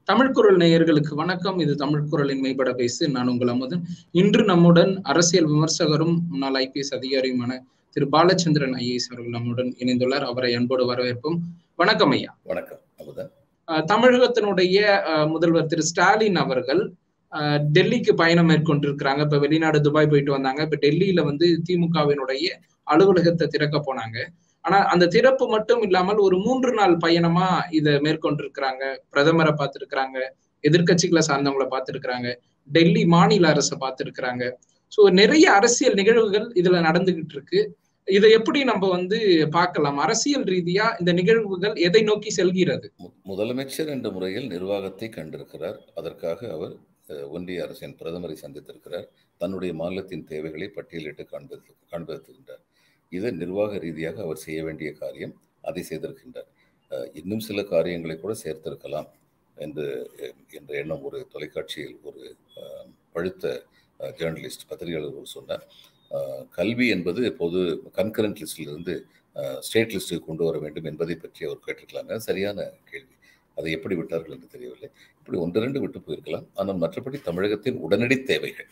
தமிழ் குரல் நேயர்களுக்கு வணக்கம் இது தமிழ் குரலின் மெய்பட பேசு நான் உங்கள் அமுதன் இன்று நம்முடன் அரசியல் விமர்சகரும் முன்னாள் ஐபிஎஸ் அதிகாரியுமான திரு பாலச்சந்திரன் ஐஏஎஸ் அவர்கள் நம்முடன் இணைந்துள்ளார் அவரை அன்போடு வரவேற்போம் வணக்கம் ஐயா வணக்கம் அமுதன் தமிழகத்தினுடைய முதல்வர் திரு ஸ்டாலின் அவர்கள் டெல்லிக்கு பயணம் மேற்கொண்டிருக்கிறாங்க இப்ப வெளிநாடு துபாய் போயிட்டு வந்தாங்க இப்ப டெல்லியில வந்து திமுகவினுடைய அலுவலகத்தை திறக்க போனாங்க ஆனா அந்த திறப்பு மட்டும் இல்லாமல் ஒரு மூன்று நாள் பயணமா இதை மேற்கொண்டிருக்கிறாங்க பிரதமரை பார்த்திருக்கிறாங்க எதிர்கட்சிகளை சார்ந்தவங்களை பார்த்திருக்கிறாங்க டெல்லி மாநில அரசை பார்த்திருக்கிறாங்க ஸோ நிறைய அரசியல் நிகழ்வுகள் இதுல நடந்துகிட்டு இருக்கு இதை எப்படி நம்ம வந்து பார்க்கலாம் அரசியல் ரீதியா இந்த நிகழ்வுகள் எதை நோக்கி செல்கிறது முதலமைச்சர் என்ற முறையில் நிர்வாகத்தை கண்டிருக்கிறார் அதற்காக அவர் ஒன்றிய அரசின் பிரதமரை சந்தித்திருக்கிறார் தன்னுடைய மாநிலத்தின் தேவைகளை பட்டியலிட்டு காண்பது காண்பித்திருக்கின்றார் இது நிர்வாக ரீதியாக அவர் செய்ய வேண்டிய காரியம் அதை செய்திருக்கின்றார் இன்னும் சில காரியங்களை கூட சேர்த்திருக்கலாம் என்று என்ற எண்ணம் ஒரு தொலைக்காட்சியில் ஒரு பழுத்த ஜேர்னலிஸ்ட் பத்திரிகையாளர் சொன்னார் கல்வி என்பது பொது கன்கரண்ட் லிஸ்டிலிருந்து ஸ்டேட் லிஸ்ட்டுக்கு கொண்டு வர வேண்டும் என்பதை பற்றி அவர் கேட்டிருக்கலாங்க சரியான கேள்வி அதை எப்படி விட்டார்கள் என்று தெரியவில்லை இப்படி ஒன்று ரெண்டு விட்டு போயிருக்கலாம் ஆனால் மற்றபடி தமிழகத்தின் உடனடி தேவைகள்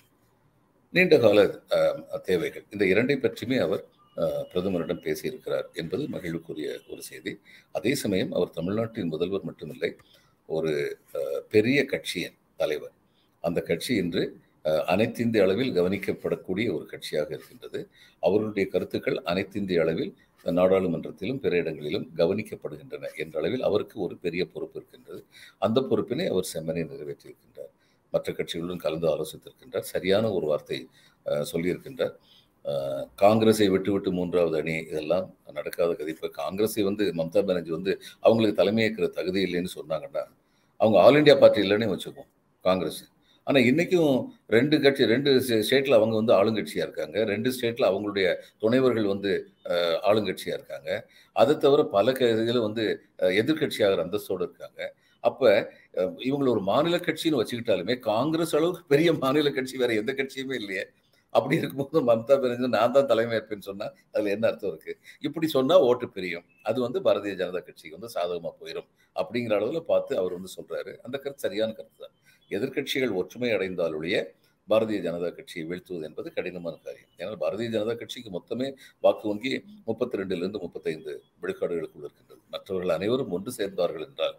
நீண்ட கால தேவைகள் இந்த இரண்டை பற்றியுமே அவர் பிரதமரிடம் பேசியிருக்கிறார் என்பது மகிழ்வுக்குரிய ஒரு செய்தி அதே சமயம் அவர் தமிழ்நாட்டின் முதல்வர் மட்டுமில்லை ஒரு பெரிய கட்சியின் தலைவர் அந்த கட்சி இன்று அனைத்திந்திய அளவில் கவனிக்கப்படக்கூடிய ஒரு கட்சியாக இருக்கின்றது அவர்களுடைய கருத்துக்கள் அனைத்திந்திய அளவில் நாடாளுமன்றத்திலும் பிற இடங்களிலும் கவனிக்கப்படுகின்றன என்ற அளவில் அவருக்கு ஒரு பெரிய பொறுப்பு இருக்கின்றது அந்த பொறுப்பினை அவர் செம்மனை நிறைவேற்றியிருக்கின்றார் மற்ற கட்சிகளுடன் கலந்து ஆலோசித்திருக்கின்றார் சரியான ஒரு வார்த்தை சொல்லியிருக்கின்றார் காங்கிரஸை விட்டு விட்டு மூன்றாவது அணி இதெல்லாம் நடக்காத கதை இப்போ காங்கிரஸை வந்து மம்தா பானர்ஜி வந்து அவங்களுக்கு தலைமையேற்கிற தகுதி இல்லைன்னு சொன்னாங்கன்னா அவங்க ஆல் இண்டியா பார்ட்டி இல்லைன்னு வச்சுக்குவோம் காங்கிரஸ் ஆனால் இன்றைக்கும் ரெண்டு கட்சி ரெண்டு ஸ்டேட்டில் அவங்க வந்து ஆளுங்கட்சியாக இருக்காங்க ரெண்டு ஸ்டேட்டில் அவங்களுடைய துணைவர்கள் வந்து ஆளுங்கட்சியாக இருக்காங்க அதை தவிர பல இதில் வந்து எதிர்கட்சியாகிற அந்தஸ்தோடு இருக்காங்க அப்போ இவங்களை ஒரு மாநில கட்சின்னு வச்சுக்கிட்டாலுமே காங்கிரஸ் அளவுக்கு பெரிய மாநில கட்சி வேற எந்த கட்சியுமே இல்லையே அப்படி இருக்கும்போது மம்தா பானர்ஜி நான் தான் தலைமை ஏற்பேன்னு சொன்னால் அதில் என்ன அர்த்தம் இருக்குது இப்படி சொன்னால் ஓட்டு பிரியும் அது வந்து பாரதிய ஜனதா கட்சிக்கு வந்து சாதகமாக போயிடும் அப்படிங்கிற அளவில் பார்த்து அவர் வந்து சொல்கிறாரு அந்த கருத்து சரியான கருத்து தான் எதிர்கட்சிகள் ஒற்றுமை அடைந்தாலுடைய பாரதிய ஜனதா கட்சியை வீழ்த்துவது என்பது கடினமான காரியம் ஏன்னால் பாரதிய ஜனதா கட்சிக்கு மொத்தமே வாக்கு வங்கி முப்பத்தி ரெண்டிலிருந்து முப்பத்தைந்து விழுக்காடுகளுக்குள் இருக்கின்றது மற்றவர்கள் அனைவரும் ஒன்று சேர்ந்தார்கள் என்றால்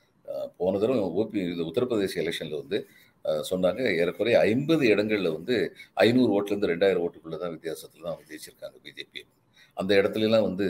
போன தடவை ஓபி இது உத்தரப்பிரதேச எலெக்ஷனில் வந்து சொன்னாங்க ஏறக்குறைய ஐம்பது இடங்களில் வந்து ஐநூறு ஓட்டுலேருந்து ரெண்டாயிரம் ஓட்டுக்குள்ளே தான் வித்தியாசத்தில் தான் ஜெயிச்சிருக்காங்க பிஜேபி அந்த இடத்துலலாம் வந்து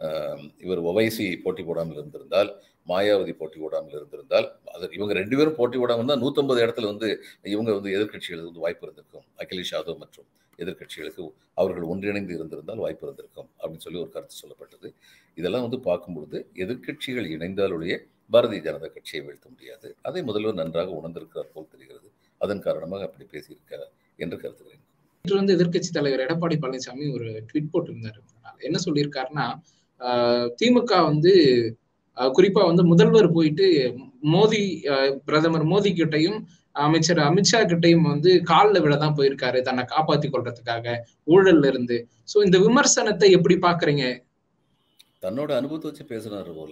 இவர் ஒவைசி போட்டி போடாமல் இருந்திருந்தால் மாயாவதி போட்டி போடாமல் இருந்திருந்தால் அது இவங்க ரெண்டு பேரும் போட்டி போடாமல் தான் நூற்றம்பது இடத்துல வந்து இவங்க வந்து எதிர்கட்சிகளுக்கு வந்து வாய்ப்பு இருந்திருக்கும் அகிலேஷ் யாதவ் மற்றும் எதிர்கட்சிகளுக்கு அவர்கள் ஒன்றிணைந்து இருந்திருந்தால் வாய்ப்பு இருந்திருக்கும் அப்படின்னு சொல்லி ஒரு கருத்து சொல்லப்பட்டது இதெல்லாம் வந்து பார்க்கும்பொழுது எதிர்கட்சிகள் இணைந்தாலுடைய பாரதிய ஜனதா கட்சியை வீழ்த்த முடியாது அதை முதல்வர் நன்றாக உணர்ந்திருக்கிறார் போல் தெரிகிறது அதன் காரணமாக அப்படி பேசியிருக்கார் என்று கருதுகிறேன் இன்று வந்து எதிர்கட்சி தலைவர் எடப்பாடி பழனிசாமி ஒரு ட்வீட் போட்டிருந்தாரு என்ன சொல்லியிருக்காருன்னா திமுக வந்து குறிப்பா வந்து முதல்வர் போயிட்டு மோடி பிரதமர் மோடி கிட்டையும் அமைச்சர் அமித்ஷா கிட்டையும் வந்து காலில் விழதான் போயிருக்காரு தன்னை காப்பாத்தி கொள்றதுக்காக ஊழல்ல இருந்து சோ இந்த விமர்சனத்தை எப்படி பாக்குறீங்க தன்னோட அனுபவத்தை வச்சு பேசுறாரு போல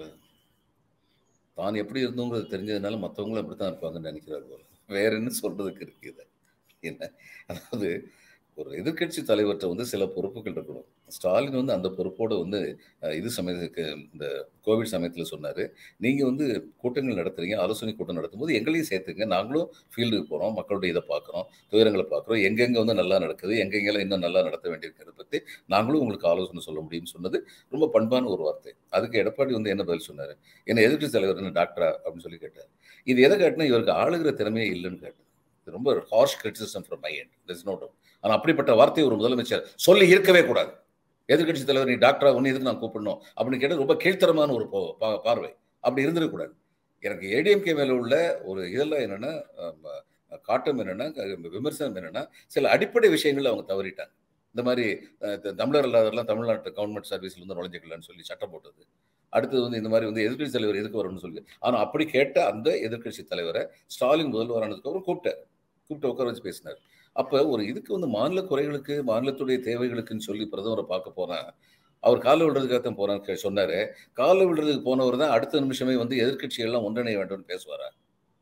தான் எப்படி இருந்தோங்கிறது தெரிஞ்சதுனால மற்றவங்களும் அப்படித்தான் இருப்பாங்கன்னு நினைக்கிறார் போல வேற என்ன சொல்றதுக்கு இருக்குது என்ன அதாவது ஒரு எதிர்கட்சி தலைவர்கிட்ட வந்து சில பொறுப்புகள் இருக்கணும் ஸ்டாலின் வந்து அந்த பொறுப்போடு வந்து இது சமயத்துக்கு இந்த கோவிட் சமயத்தில் சொன்னார் நீங்கள் வந்து கூட்டங்கள் நடத்துறீங்க ஆலோசனை கூட்டம் நடத்தும்போது எங்களையும் சேர்த்துங்க நாங்களும் ஃபீல்டுக்கு போகிறோம் மக்களுடைய இதை பார்க்குறோம் துயரங்களை பார்க்குறோம் எங்கெங்கே வந்து நல்லா நடக்குது எங்கெங்கெல்லாம் இன்னும் நல்லா நடத்த வேண்டியிருக்கிறத பற்றி நாங்களும் உங்களுக்கு ஆலோசனை சொல்ல முடியும்னு சொன்னது ரொம்ப பண்பான ஒரு வார்த்தை அதுக்கு எடப்பாடி வந்து என்ன பதில் சொன்னார் என்ன எதிர்கட்சி தலைவர் என்ன டாக்டரா அப்படின்னு சொல்லி கேட்டார் இது எதை காட்டினா இவருக்கு ஆளுகிற திறமையே இல்லைன்னு கேட்டார் இது ரொம்ப harsh criticism from my end this no doubt ஆனால் அப்படிப்பட்ட வார்த்தையை ஒரு முதலமைச்சர் சொல்லி இருக்கவே கூடாது எதிர்கட்சி தலைவர் நீ டாக்டரா ஒன்று எதுக்கு நான் கூப்பிடணும் அப்படின்னு கேட்டால் ரொம்ப கீழ்த்தரமான ஒரு பார்வை அப்படி இருந்துடக்கூடாது எனக்கு ஏடிஎம்கே மேலே உள்ள ஒரு இதெல்லாம் என்னென்னா காட்டம் என்னென்னா விமர்சனம் என்னென்னா சில அடிப்படை விஷயங்கள் அவங்க தவறிட்டாங்க இந்த மாதிரி தமிழர் இல்லாதவரெல்லாம் தமிழ்நாட்டு கவர்மெண்ட் சர்வீஸில் வந்து நுழைஞ்சிக்கலான்னு சொல்லி சட்டம் போட்டது அடுத்தது வந்து இந்த மாதிரி வந்து எதிர்கட்சி தலைவர் எதுக்கு வரணும்னு சொல்லி ஆனால் அப்படி கேட்ட அந்த எதிர்கட்சி தலைவரை ஸ்டாலின் முதல்வரானதுக்கப்புறம் கூப்பிட்டார் கூப்பிட்டு உட்கார வச்சு பேசினார் அப்போ ஒரு இதுக்கு வந்து மாநில குறைகளுக்கு மாநிலத்துடைய தேவைகளுக்குன்னு சொல்லி பிரதமரை பார்க்க போனால் அவர் காலில் விடுறதுக்காக தான் போறான்னு சொன்னாரு காலில் விடுறதுக்கு போனவர் தான் அடுத்த நிமிஷமே வந்து எதிர்கட்சிகள்லாம் ஒன்றிணைய வேண்டும்னு பேசுவாரா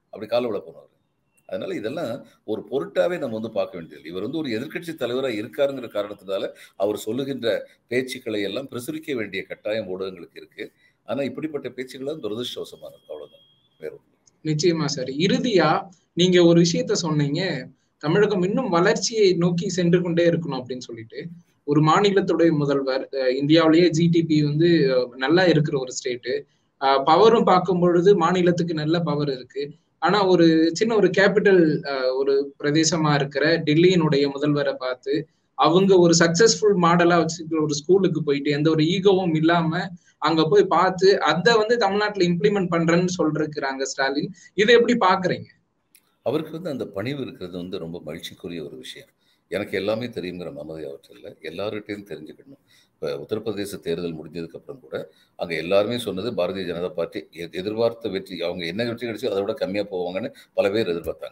அப்படி கால விட போனவர் அதனால இதெல்லாம் ஒரு பொருட்டாவே நம்ம வந்து பார்க்க வேண்டியது இவர் வந்து ஒரு எதிர்க்கட்சி தலைவராக இருக்காருங்கிற காரணத்தினால அவர் சொல்லுகின்ற பேச்சுக்களை எல்லாம் பிரசுரிக்க வேண்டிய கட்டாயம் ஊடகங்களுக்கு இருக்கு ஆனா இப்படிப்பட்ட பேச்சுக்கள் துரதிருஷ்டவசமானது அவ்வளவுதான் வேற ஒன்றும் நிச்சயமா சார் இறுதியா நீங்க ஒரு விஷயத்த சொன்னீங்க தமிழகம் இன்னும் வளர்ச்சியை நோக்கி சென்று கொண்டே இருக்கணும் அப்படின்னு சொல்லிட்டு ஒரு மாநிலத்துடைய முதல்வர் இந்தியாவிலேயே ஜிடிபி வந்து நல்லா இருக்கிற ஒரு ஸ்டேட்டு பவரும் பார்க்கும் பொழுது மாநிலத்துக்கு நல்ல பவர் இருக்கு ஆனா ஒரு சின்ன ஒரு கேபிட்டல் ஒரு பிரதேசமா இருக்கிற டெல்லியினுடைய முதல்வரை பார்த்து அவங்க ஒரு சக்சஸ்ஃபுல் மாடலா வச்சுக்கிற ஒரு ஸ்கூலுக்கு போயிட்டு எந்த ஒரு ஈகோவும் இல்லாம அங்க போய் பார்த்து அதை வந்து தமிழ்நாட்டுல இம்ப்ளிமெண்ட் பண்றேன்னு சொல்றாங்க ஸ்டாலின் இதை எப்படி பாக்குறீங்க அவருக்கு வந்து அந்த பணிவு இருக்கிறது வந்து ரொம்ப மகிழ்ச்சிக்குரிய ஒரு விஷயம் எனக்கு எல்லாமே தெரியுங்கிற மமதை அவற்றில் எல்லார்கிட்டையும் தெரிஞ்சுக்கணும் இப்போ உத்தரப்பிரதேச தேர்தல் முடிஞ்சதுக்கு அப்புறம் கூட அங்கே எல்லாருமே சொன்னது பாரதிய ஜனதா பார்ட்டி எதிர்பார்த்த வெற்றி அவங்க என்ன வெற்றி கிடைச்சோ அதை விட கம்மியாக போவாங்கன்னு பல பேர் எதிர்பார்த்தாங்க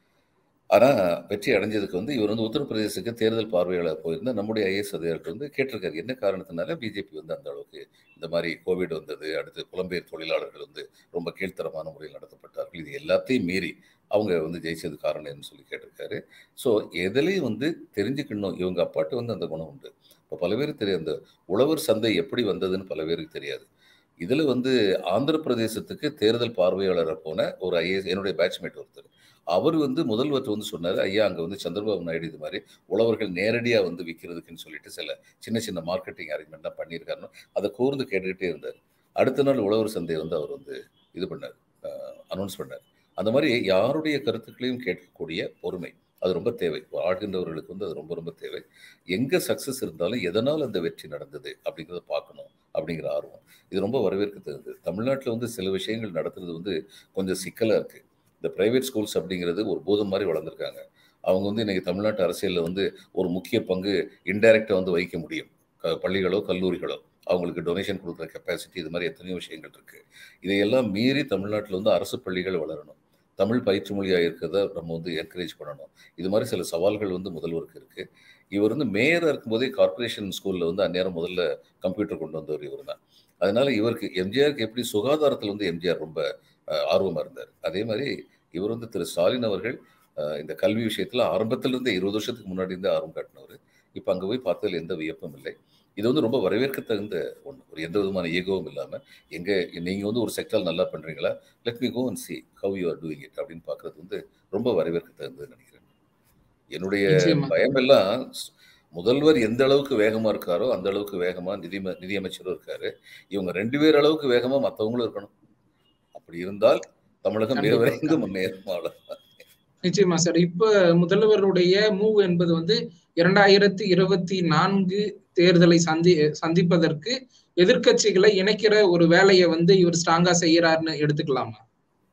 ஆனால் வெற்றி அடைஞ்சதுக்கு வந்து இவர் வந்து உத்தரப்பிரதேசத்துக்கு தேர்தல் பார்வையாளர் போயிருந்தால் நம்முடைய ஐஏஎஸ் அதிகாரிகள் வந்து கேட்டிருக்காரு என்ன காரணத்தினால பிஜேபி வந்து அந்த அளவுக்கு இந்த மாதிரி கோவிட் வந்தது அடுத்து புலம்பெயர் தொழிலாளர்கள் வந்து ரொம்ப கீழ்த்தரமான முறையில் நடத்தப்பட்டார்கள் இது எல்லாத்தையும் மீறி அவங்க வந்து ஜெயிச்சது காரணம்னு சொல்லி கேட்டிருக்காரு ஸோ எதுலேயும் வந்து தெரிஞ்சுக்கணும் இவங்க அப்பாட்டு வந்து அந்த குணம் உண்டு இப்போ பல பேருக்கு தெரியும் அந்த உழவர் சந்தை எப்படி வந்ததுன்னு பல பேருக்கு தெரியாது இதில் வந்து ஆந்திர பிரதேசத்துக்கு தேர்தல் பார்வையாளராக போன ஒரு ஐஏஎஸ் என்னுடைய பேட்ச்மேட் ஒருத்தர் அவர் வந்து முதல்வர் வந்து சொன்னார் ஐயா அங்கே வந்து சந்திரபாபு நாயுடு இது மாதிரி உழவர்கள் நேரடியாக வந்து விற்கிறதுக்குன்னு சொல்லிட்டு சில சின்ன சின்ன மார்க்கெட்டிங் அரேஞ்ச்மெண்ட்லாம் பண்ணியிருக்காருன்னு அதை கூர்ந்து கேட்டுக்கிட்டே இருந்தார் அடுத்த நாள் உழவர் சந்தையை வந்து அவர் வந்து இது பண்ணார் அனௌன்ஸ் பண்ணார் அந்த மாதிரி யாருடைய கருத்துக்களையும் கேட்கக்கூடிய பொறுமை அது ரொம்ப தேவை ஆடுகின்றவர்களுக்கு வந்து அது ரொம்ப ரொம்ப தேவை எங்கே சக்ஸஸ் இருந்தாலும் எதனால் அந்த வெற்றி நடந்தது அப்படிங்கிறத பார்க்கணும் அப்படிங்கிற ஆர்வம் இது ரொம்ப வரவேற்க தகுந்தது தமிழ்நாட்டில் வந்து சில விஷயங்கள் நடத்துறது வந்து கொஞ்சம் சிக்கலாக இருக்குது இந்த ப்ரைவேட் ஸ்கூல்ஸ் அப்படிங்கிறது ஒரு பூதம் மாதிரி வளர்ந்துருக்காங்க அவங்க வந்து இன்றைக்கி தமிழ்நாட்டு அரசியலில் வந்து ஒரு முக்கிய பங்கு இன்டைரக்டாக வந்து வகிக்க முடியும் க பள்ளிகளோ கல்லூரிகளோ அவங்களுக்கு டொனேஷன் கொடுக்குற கெப்பாசிட்டி இது மாதிரி எத்தனையோ விஷயங்கள் இருக்குது இதையெல்லாம் மீறி தமிழ்நாட்டில் வந்து அரசு பள்ளிகள் வளரணும் தமிழ் பயிற்று மொழியாக இருக்கிறத நம்ம வந்து என்கரேஜ் பண்ணணும் இது மாதிரி சில சவால்கள் வந்து முதல்வருக்கு இருக்குது இவர் வந்து மேயராக இருக்கும்போதே கார்பரேஷன் ஸ்கூலில் வந்து அந்நேரம் முதல்ல கம்ப்யூட்டர் கொண்டு வந்தவர் இவர் தான் அதனால இவருக்கு எம்ஜிஆருக்கு எப்படி சுகாதாரத்தில் வந்து எம்ஜிஆர் ரொம்ப ஆர்வமாக இருந்தார் அதே மாதிரி இவர் வந்து திரு ஸ்டாலின் அவர்கள் இந்த கல்வி விஷயத்தில் ஆரம்பத்திலிருந்து இருபது வருஷத்துக்கு முன்னாடி இருந்து ஆர்வம் காட்டினவர் இப்போ அங்கே போய் பார்த்ததில் எந்த வியப்பும் இல்லை இது வந்து ரொம்ப வரவேற்க தகுந்த ஒன்று ஒரு எந்த விதமான ஈகோவும் இல்லாமல் எங்கே நீங்கள் வந்து ஒரு செக்டால் நல்லா பண்ணுறீங்களா let me go and see how you are doing it அப்படின்னு பார்க்குறது வந்து ரொம்ப வரவேற்க தகுந்ததுன்னு நினைக்கிறேன் என்னுடைய பயம் எல்லாம் முதல்வர் எந்த அளவுக்கு வேகமாக இருக்காரோ அந்த அளவுக்கு வேகமாக நிதி நிதியமைச்சரும் இருக்காரு இவங்க ரெண்டு பேர் அளவுக்கு வேகமாக மற்றவங்களும் இருக்கணும் அப்படி இருந்தால் தமிழகம் மிக விரைந்து முன்னேறும் நிச்சயமா சார் இப்ப முதல்வருடைய மூவ் என்பது வந்து இரண்டாயிரத்தி இருபத்தி நான்கு தேர்தலை சந்தி சந்திப்பதற்கு எதிர்கட்சிகளை இணைக்கிற ஒரு வேலையை வந்து இவர் ஸ்ட்ராங்கா செய்யறாருன்னு எடுத்துக்கலாமா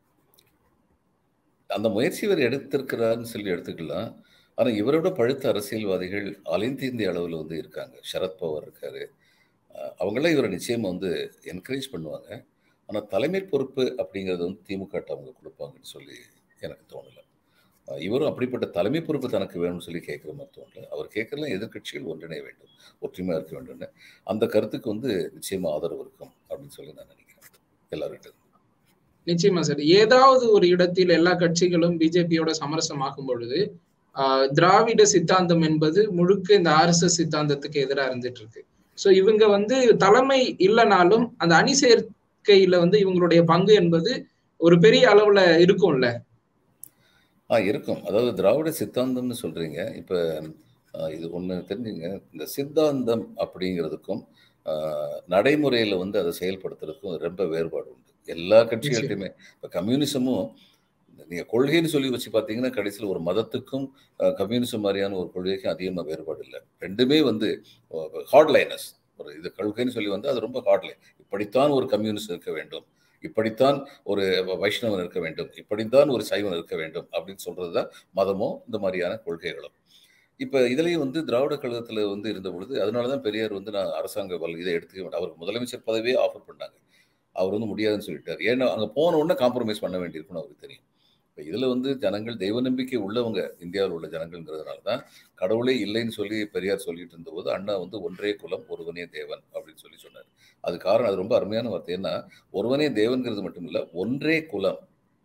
அந்த முயற்சி இவர் எடுத்திருக்கிறாருன்னு சொல்லி எடுத்துக்கலாம் ஆனா இவரோட பழுத்த அரசியல்வாதிகள் அலைந்து இந்திய அளவில் வந்து இருக்காங்க சரத்பவார் இருக்காரு அவங்களாம் இவரை நிச்சயமா வந்து என்கரேஜ் பண்ணுவாங்க ஆனா தலைமை பொறுப்பு அப்படிங்கிறது வந்து திமுக அவங்க கொடுப்பாங்கன்னு சொல்லி எனக்கு தோணலை இவரும் அப்படிப்பட்ட தலைமை பொறுப்பு தனக்கு வேணும்னு சொல்லி கேட்குற மாதிரி தோணல அவர் கேட்கறலாம் எதிர்கட்சிகள் ஒன்றிணைய வேண்டும் ஒற்றுமையாக இருக்க வேண்டும்னு அந்த கருத்துக்கு வந்து நிச்சயமா ஆதரவு இருக்கும் அப்படின்னு சொல்லி நான் நினைக்கிறேன் எல்லார்கிட்ட நிச்சயமா சார் ஏதாவது ஒரு இடத்தில் எல்லா கட்சிகளும் பிஜேபியோட சமரசமாகும் பொழுது திராவிட சித்தாந்தம் என்பது முழுக்க இந்த ஆர்எஸ்எஸ் சித்தாந்தத்துக்கு எதிராக இருந்துட்டு இருக்கு ஸோ இவங்க வந்து தலைமை இல்லைனாலும் அந்த அணி சேர்க்கையில வந்து இவங்களுடைய பங்கு என்பது ஒரு பெரிய அளவுல இருக்கும்ல ஆ இருக்கும் அதாவது திராவிட சித்தாந்தம்னு சொல்றீங்க இப்போ இது ஒன்று தெரிஞ்சுங்க இந்த சித்தாந்தம் அப்படிங்கிறதுக்கும் நடைமுறையில் வந்து அதை செயல்படுத்துறதுக்கும் ரொம்ப வேறுபாடு உண்டு எல்லா கட்சிகள்கிட்டையுமே இப்போ கம்யூனிசமும் நீங்கள் கொள்கைன்னு சொல்லி வச்சு பார்த்தீங்கன்னா கடைசியில் ஒரு மதத்துக்கும் கம்யூனிசம் மாதிரியான ஒரு கொள்கைக்கும் அதிகமாக வேறுபாடு இல்லை ரெண்டுமே வந்து ஹார்ட்லைனஸ் ஒரு இது கொள்கைன்னு சொல்லி வந்து அது ரொம்ப ஹார்ட்லைன் இப்படித்தான் ஒரு கம்யூனிஸ்ட் இருக்க வேண்டும் இப்படித்தான் ஒரு வைஷ்ணவன் இருக்க வேண்டும் இப்படித்தான் ஒரு சைவன் இருக்க வேண்டும் அப்படின்னு சொல்றது தான் மதமோ இந்த மாதிரியான கொள்கைகளும் இப்போ இதுலேயும் வந்து திராவிட கழகத்தில் வந்து இருந்த பொழுது அதனால தான் பெரியார் வந்து நான் அரசாங்க வல் இதை எடுத்துக்க மாட்டேன் அவருக்கு முதலமைச்சர் பதவியே ஆஃபர் பண்ணாங்க அவர் வந்து முடியாதுன்னு சொல்லிட்டார் ஏன்னா அங்கே போன உடனே காம்ப்ரமைஸ் பண்ண வேண்டியிருக்குன்னு அவருக்கு தெரியும் இப்போ இதில் வந்து ஜனங்கள் தெய்வ நம்பிக்கை உள்ளவங்க இந்தியாவில் உள்ள ஜனங்கள்ங்கிறதுனால தான் கடவுளே இல்லைன்னு சொல்லி பெரியார் சொல்லிட்டு இருந்தபோது அண்ணா வந்து ஒன்றே குலம் ஒருவனே தேவன் அப்படின்னு சொல்லி சொன்னார் அது காரணம் அது ரொம்ப அருமையான வார்த்தை ஏன்னா ஒருவனே தேவன்கிறது மட்டும் இல்லை ஒன்றே குலம்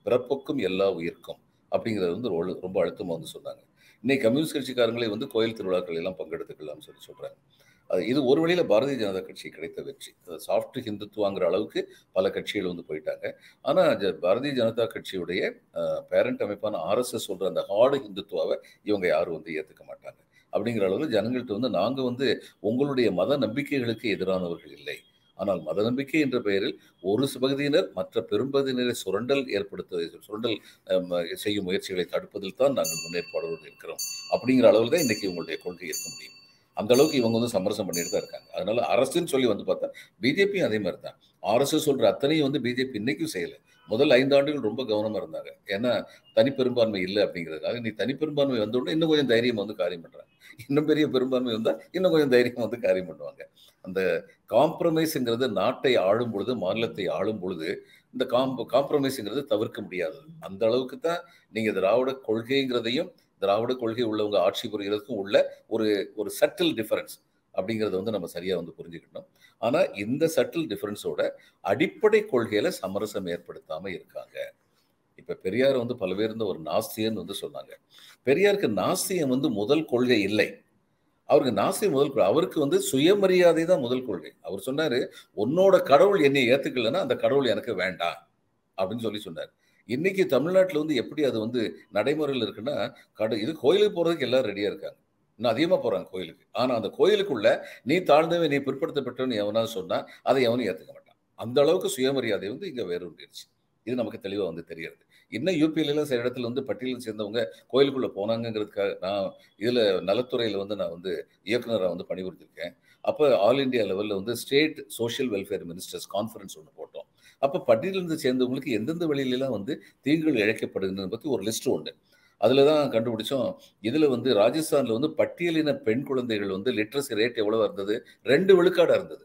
பிறப்புக்கும் எல்லா உயிர்க்கும் அப்படிங்கிறது வந்து ஒரு ரொம்ப அழுத்தமாக வந்து சொன்னாங்க இன்னைக்கு கம்யூனிஸ்ட் கட்சிக்காரங்களே வந்து கோயில் திருவிழாக்கள் எல்லாம் பங்கெடுத்துக்கலாம்னு சொல்லி சொல்றாங்க அது இது ஒரு வழியில் பாரதிய ஜனதா கட்சி கிடைத்த வெற்றி சாஃப்ட் ஹிந்துத்துவாங்கிற அளவுக்கு பல கட்சிகள் வந்து போயிட்டாங்க ஆனால் பாரதிய ஜனதா கட்சியுடைய பேரண்ட் அமைப்பான ஆர்எஸ்எஸ் சொல்கிற அந்த ஹார்டு ஹிந்துத்துவாவை இவங்க யாரும் வந்து ஏற்றுக்க மாட்டாங்க அப்படிங்கிற அளவில் ஜனங்கள்கிட்ட வந்து நாங்கள் வந்து உங்களுடைய மத நம்பிக்கைகளுக்கு எதிரானவர்கள் இல்லை ஆனால் மத நம்பிக்கை என்ற பெயரில் ஒரு பகுதியினர் மற்ற பெரும்பகுதியினரை சுரண்டல் ஏற்படுத்த சுரண்டல் செய்யும் முயற்சிகளை தடுப்பதில் தான் நாங்கள் முன்னேற்பாடோடு இருக்கிறோம் அப்படிங்கிற அளவில் தான் இன்றைக்கி உங்களுடைய கொள்கை இருக்க முடியும் அந்த அளவுக்கு இவங்க வந்து சமரசம் பண்ணிட்டு தான் இருக்காங்க அதனால அரசுன்னு சொல்லி வந்து பார்த்தா பிஜேபியும் அதே மாதிரி தான் ஆர்எஸ்எஸ் சொல்ற அத்தனையும் வந்து பிஜேபி இன்னைக்கும் செய்யலை முதல் ஐந்து ஆண்டுகள் ரொம்ப கவனமா இருந்தாங்க ஏன்னா தனிப்பெரும்பான்மை இல்லை அப்படிங்கிறதுக்காக நீ தனிப்பெரும்பான்மை வந்தோடனே இன்னும் கொஞ்சம் தைரியம் வந்து காரியம் பண்றாங்க இன்னும் பெரிய பெரும்பான்மை வந்தால் இன்னும் கொஞ்சம் தைரியம் வந்து காரியம் பண்ணுவாங்க அந்த காம்ப்ரமைஸுங்கிறது நாட்டை ஆளும் பொழுது மாநிலத்தை ஆளும் பொழுது இந்த காம் காம்ப்ரமைஸுங்கிறது தவிர்க்க முடியாது அந்த அளவுக்கு தான் நீங்க திராவிட கொள்கைங்கிறதையும் திராவிட கொள்கை உள்ளவங்க ஆட்சி புரிகிறதுக்கும் உள்ள ஒரு ஒரு சட்டில் டிஃபரன்ஸ் அப்படிங்கிறத வந்து நம்ம சரியா வந்து புரிஞ்சுக்கணும் ஆனா இந்த சட்டில் டிஃபரன்ஸோட அடிப்படை கொள்கையில சமரசம் ஏற்படுத்தாம இருக்காங்க இப்ப பெரியார் வந்து பல பேர் இருந்த ஒரு நாஸ்தியன் வந்து சொன்னாங்க பெரியாருக்கு நாஸ்தியம் வந்து முதல் கொள்கை இல்லை அவருக்கு நாஸ்தியம் முதல் கொள்கை அவருக்கு வந்து சுயமரியாதை தான் முதல் கொள்கை அவர் சொன்னாரு உன்னோட கடவுள் என்னை ஏத்துக்கலன்னா அந்த கடவுள் எனக்கு வேண்டாம் அப்படின்னு சொல்லி சொன்னார் இன்னைக்கு தமிழ்நாட்டில் வந்து எப்படி அது வந்து நடைமுறையில் இருக்குன்னா கட இது கோயிலுக்கு போறதுக்கு எல்லாரும் ரெடியா இருக்காங்க இன்னும் அதிகமாக போறாங்க கோயிலுக்கு ஆனா அந்த கோயிலுக்குள்ள நீ தாழ்ந்தவன் நீ பிற்படுத்தப்பட்டவன் எவனாவது சொன்னா அதை எவனும் ஏத்துக்க மாட்டான் அந்த அளவுக்கு சுயமரியாதை வந்து இங்க வேறுண்டிருச்சு இது நமக்கு தெளிவாக வந்து தெரியாது இன்னும் யூபியிலலாம் சில இடத்துல வந்து பட்டியலில் சேர்ந்தவங்க கோயிலுக்குள்ளே போனாங்கிறதுக்காக நான் இதில் நலத்துறையில் வந்து நான் வந்து இயக்குனராக வந்து பணிபுரிஞ்சிருக்கேன் அப்போ ஆல் இண்டியா லெவலில் வந்து state social welfare ministers conference ஒன்று போட்டோம் அப்போ பட்டியலிருந்து சேர்ந்தவங்களுக்கு எந்தெந்த வழியிலலாம் வந்து தீங்குகள் இழைக்கப்படுதுன்னு பற்றி ஒரு லிஸ்ட் உண்டு அதில் தான் கண்டுபிடிச்சோம் இதில் வந்து ராஜஸ்தானில் வந்து பட்டியலின பெண் குழந்தைகள் வந்து லிட்ரஸி ரேட் எவ்வளோ இருந்தது ரெண்டு விழுக்காடாக இருந்தது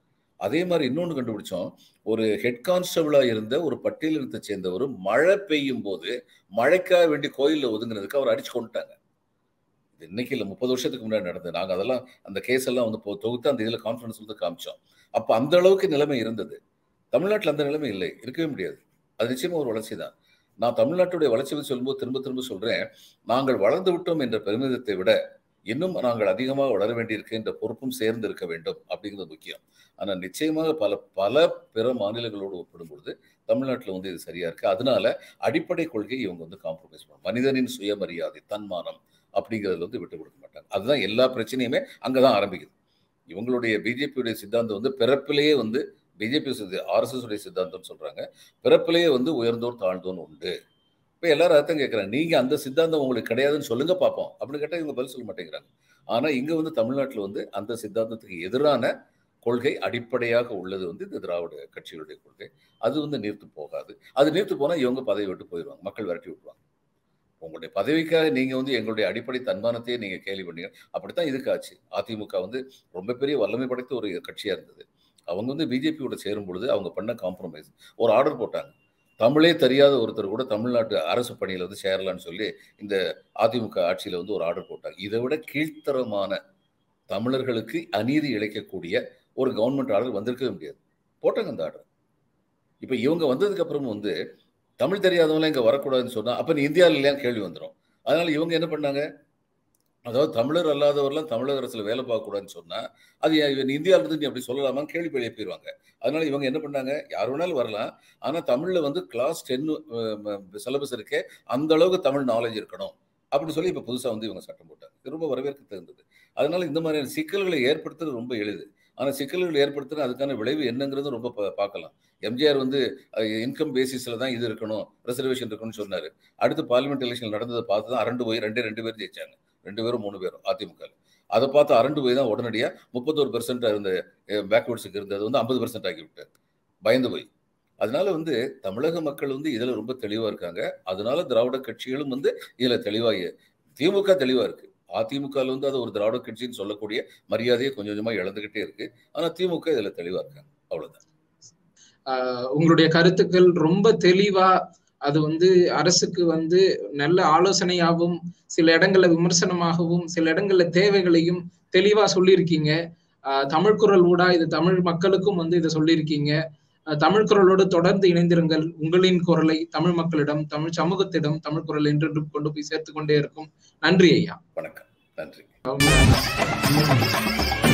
அதே மாதிரி இன்னொன்று கண்டுபிடிச்சோம் ஒரு ஹெட் கான்ஸ்டபிளா இருந்த ஒரு பட்டியலினத்தை சேர்ந்தவர் மழை பெய்யும் போது மழைக்காக வேண்டி கோயிலில் ஒதுங்கினதுக்கு அவர் அடிச்சு கொண்டுட்டாங்க இது இன்னைக்கு இல்லை முப்பது வருஷத்துக்கு முன்னாடி நடந்தது நாங்கள் அதெல்லாம் அந்த கேஸ் எல்லாம் வந்து தொகுத்து அந்த இதில் கான்ஃபரன்ஸ் வந்து காமிச்சோம் அப்போ அந்த அளவுக்கு நிலைமை இருந்தது தமிழ்நாட்டில் அந்த நிலைமை இல்லை இருக்கவே முடியாது அது நிச்சயமாக ஒரு வளர்ச்சி தான் நான் தமிழ்நாட்டுடைய வளர்ச்சி பற்றி சொல்லும்போது திரும்ப திரும்ப சொல்றேன் நாங்கள் வளர்ந்து விட்டோம் என்ற பெருமிதத்தை விட இன்னும் நாங்கள் அதிகமாக வளர வேண்டியிருக்கு என்ற பொறுப்பும் சேர்ந்து இருக்க வேண்டும் அப்படிங்கிறது முக்கியம் ஆனால் நிச்சயமாக பல பல பிற மாநிலங்களோடு ஒப்பிடும் பொழுது தமிழ்நாட்டில் வந்து இது சரியா இருக்கு அதனால அடிப்படை கொள்கை இவங்க வந்து காம்ப்ரமைஸ் பண்ணும் மனிதனின் சுயமரியாதை தன்மானம் அப்படிங்கிறதுல வந்து விட்டு கொடுக்க மாட்டாங்க அதுதான் எல்லா பிரச்சனையுமே அங்கதான் ஆரம்பிக்குது இவங்களுடைய பிஜேபியுடைய சித்தாந்தம் வந்து பிறப்பிலேயே வந்து பிஜேபி ஆர்எஸ்எஸ் உடைய சித்தாந்தம் சொல்றாங்க பிறப்பிலேயே வந்து உயர்ந்தோர் தாழ்ந்தோன்னு உண்டு இப்போ எல்லாரும் அர்த்தம் கேட்குறாங்க நீங்க அந்த சித்தாந்தம் உங்களுக்கு கிடையாதுன்னு சொல்லுங்க பார்ப்போம் அப்படின்னு கேட்டால் இவங்க பதில் சொல்ல மாட்டேங்கிறாங்க ஆனா இங்க வந்து தமிழ்நாட்டில் வந்து அந்த சித்தாந்தத்துக்கு எதிரான கொள்கை அடிப்படையாக உள்ளது வந்து இந்த திராவிட கட்சிகளுடைய கொள்கை அது வந்து நீர்த்து போகாது அது நீர்த்து போனால் இவங்க பதவி விட்டு போயிடுவாங்க மக்கள் விரட்டி விட்டுருவாங்க உங்களுடைய பதவிக்காக நீங்க வந்து எங்களுடைய அடிப்படை தன்மானத்தையே நீங்க கேள்வி பண்ணீங்க அப்படித்தான் இதுக்கு ஆச்சு அதிமுக வந்து ரொம்ப பெரிய வல்லமை படைத்த ஒரு கட்சியா இருந்தது அவங்க வந்து பிஜேபியோட சேரும் பொழுது அவங்க பண்ண காம்ப்ரமைஸ் ஒரு ஆர்டர் போட்டாங்க தமிழே தெரியாத ஒருத்தர் கூட தமிழ்நாட்டு அரசு பணியில் வந்து சேரலான்னு சொல்லி இந்த அதிமுக ஆட்சியில் வந்து ஒரு ஆர்டர் போட்டாங்க இதை விட கீழ்த்தரமான தமிழர்களுக்கு அநீதி இழைக்கக்கூடிய ஒரு கவர்மெண்ட் ஆர்டர் வந்திருக்கவே முடியாது போட்டாங்க அந்த ஆர்டர் இப்போ இவங்க வந்ததுக்கு அப்புறம் வந்து தமிழ் தெரியாதவங்களாம் இங்கே வரக்கூடாதுன்னு சொன்னால் அப்போ நீ இந்தியாவில் இல்லையான்னு கேள்வி வந்துடும் அதனால இவங்க என்ன பண்ணாங்க அதாவது தமிழர் அல்லாதவர்லாம் தமிழக அரசில் வேலை பார்க்கக்கூடாதுன்னு சொன்னால் அது இவன் இந்தியாவில் இருந்து நீ அப்படி சொல்லலாமான்னு கேள்வி எழுப்பிடுவாங்க அதனால இவங்க என்ன பண்ணாங்க யார் வேணாலும் வரலாம் ஆனால் தமிழில் வந்து கிளாஸ் டென்னு சிலபஸ் இருக்கே அந்த அளவுக்கு தமிழ் நாலேஜ் இருக்கணும் அப்படின்னு சொல்லி இப்போ புதுசாக வந்து இவங்க சட்டம் போட்டாங்க இது ரொம்ப வரவேற்க தகுந்தது அதனால இந்த மாதிரியான சிக்கல்களை ஏற்படுத்துறது ரொம்ப எளிது ஆனால் சிக்கல்கள் ஏற்படுத்துனா அதுக்கான விளைவு என்னங்கிறது ரொம்ப பார்க்கலாம் எம்ஜிஆர் வந்து இன்கம் பேசிஸில் தான் இது இருக்கணும் ரிசர்வேஷன் இருக்கணும்னு சொன்னார் அடுத்து பார்லிமெண்ட் எலெக்ஷன் நடந்ததை பார்த்து தான் அரண்டு போய் ரெண்டே ரெண்டு பேர் ஜெயிச்சாங்க ரெண்டு பேரும் மூணு பேரும் அதிமுக அதை பார்த்து அரண்டு போய் தான் உடனடியாக முப்பத்தோரு பெர்சென்ட் இருந்த பேக்வேர்ட்ஸுக்கு இருந்தது வந்து ஐம்பது பெர்சென்ட் ஆக்கி விட்டார் பயந்து போய் அதனால வந்து தமிழக மக்கள் வந்து இதில் ரொம்ப தெளிவாக இருக்காங்க அதனால திராவிட கட்சிகளும் வந்து இதில் தெளிவாக திமுக தெளிவாக இருக்கு அதிமுகவில் வந்து அது ஒரு திராவிட கட்சின்னு சொல்லக்கூடிய மரியாதையை கொஞ்சம் கொஞ்சமாக இழந்துகிட்டே இருக்கு ஆனால் திமுக இதில் தெளிவாக இருக்காங்க அவ்வளோதான் உங்களுடைய கருத்துக்கள் ரொம்ப தெளிவா அது வந்து அரசுக்கு வந்து நல்ல ஆலோசனையாகவும் சில இடங்கள்ல விமர்சனமாகவும் சில இடங்கள்ல தேவைகளையும் தெளிவா சொல்லியிருக்கீங்க தமிழ் குரல் ஊடா இது தமிழ் மக்களுக்கும் வந்து இதை சொல்லியிருக்கீங்க தமிழ் குரலோடு தொடர்ந்து இணைந்திருங்கள் உங்களின் குரலை தமிழ் மக்களிடம் தமிழ் சமூகத்திடம் தமிழ் குரல் என்றென்றும் கொண்டு போய் சேர்த்து கொண்டே இருக்கும் நன்றி ஐயா வணக்கம் நன்றி அவங்க